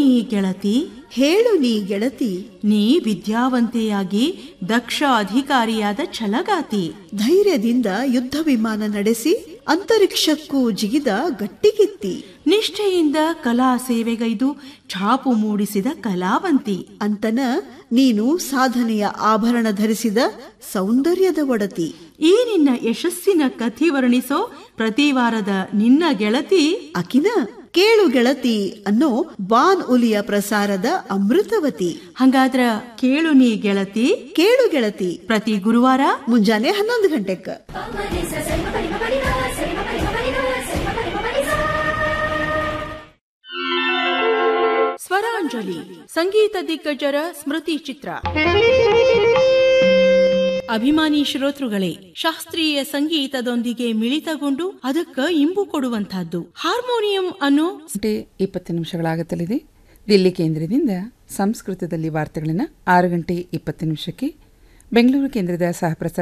ನೀ ಗೆಳತಿ ಹೇಳು ನೀ ಗೆಳತಿ ನೀ ವಿದ್ಯಾವಂತೆಯಾಗಿ ದಕ್ಷ ಅಧಿಕಾರಿಯಾದ ಛಲಗಾತಿ ಧೈರ್ಯದಿಂದ ಯುದ್ಧ ವಿಮಾನ ನಡೆಸಿ ಅಂತರಿಕ್ಷಕ್ಕೂ ಜಿಗಿದ ಗಟ್ಟಿಗಿತ್ತಿ ನಿಷ್ಠೆಯಿಂದ ಕಲಾ ಸೇವೆಗೈದು ಛಾಪು ಮೂಡಿಸಿದ ಕಲಾವಂತಿ ಅಂತನ ನೀನು ಸಾಧನೆಯ ಆಭರಣ ಧರಿಸಿದ ಸೌಂದರ್ಯದ ಒಡತಿ ಈ ನಿನ್ನ ಯಶಸ್ಸಿನ ಕಥಿ ವರ್ಣಿಸೋ ಪ್ರತಿ ವಾರದ ನಿನ್ನ ಗೆಳತಿ ಅಕಿನ ಕೇಳು ಗೆಳತಿ ಅನ್ನೋ ಬಾನ್ ಉಲಿಯ ಪ್ರಸಾರದ ಅಮೃತವತಿ ಹಂಗಾದ್ರ ಕೇಳು ನೀ ಗೆಳತಿ ಕೇಳು ಗೆಳತಿ ಪ್ರತಿ ಗುರುವಾರ ಮುಂಜಾನೆ ಹನ್ನೊಂದು ಗಂಟೆಕ್ಕ ಸ್ವರಾಂಜಲಿ ಸಂಗೀತ ದಿಗ್ಗಜರ ಸ್ಮೃತಿ ಚಿತ್ರ ಅಭಿಮಾನಿ ಶ್ರೋತೃಗಳೇ ಶಾಸ್ತ್ರೀಯ ಸಂಗೀತದೊಂದಿಗೆ ಮಿಳಿತಗೊಂಡು ಅದಕ್ಕ ಇಂಬು ಕೊಡುವಂತಹದ್ದು ಹಾರ್ಮೋನಿಯಂ ಅನ್ನೋ ಗಂಟೆ ಇಪ್ಪತ್ತು ನಿಮಿಷಗಳಾಗುತ್ತಲಿದೆ ದಿಲ್ಲಿ ಕೇಂದ್ರದಿಂದ ಸಂಸ್ಕೃತದಲ್ಲಿ ವಾರ್ತೆಗಳನ್ನು ಆರು ಗಂಟೆ ಇಪ್ಪತ್ತು ನಿಮಿಷಕ್ಕೆ ಬೆಂಗಳೂರು ಕೇಂದ್ರದ ಸಹಪ್ರಸಾರ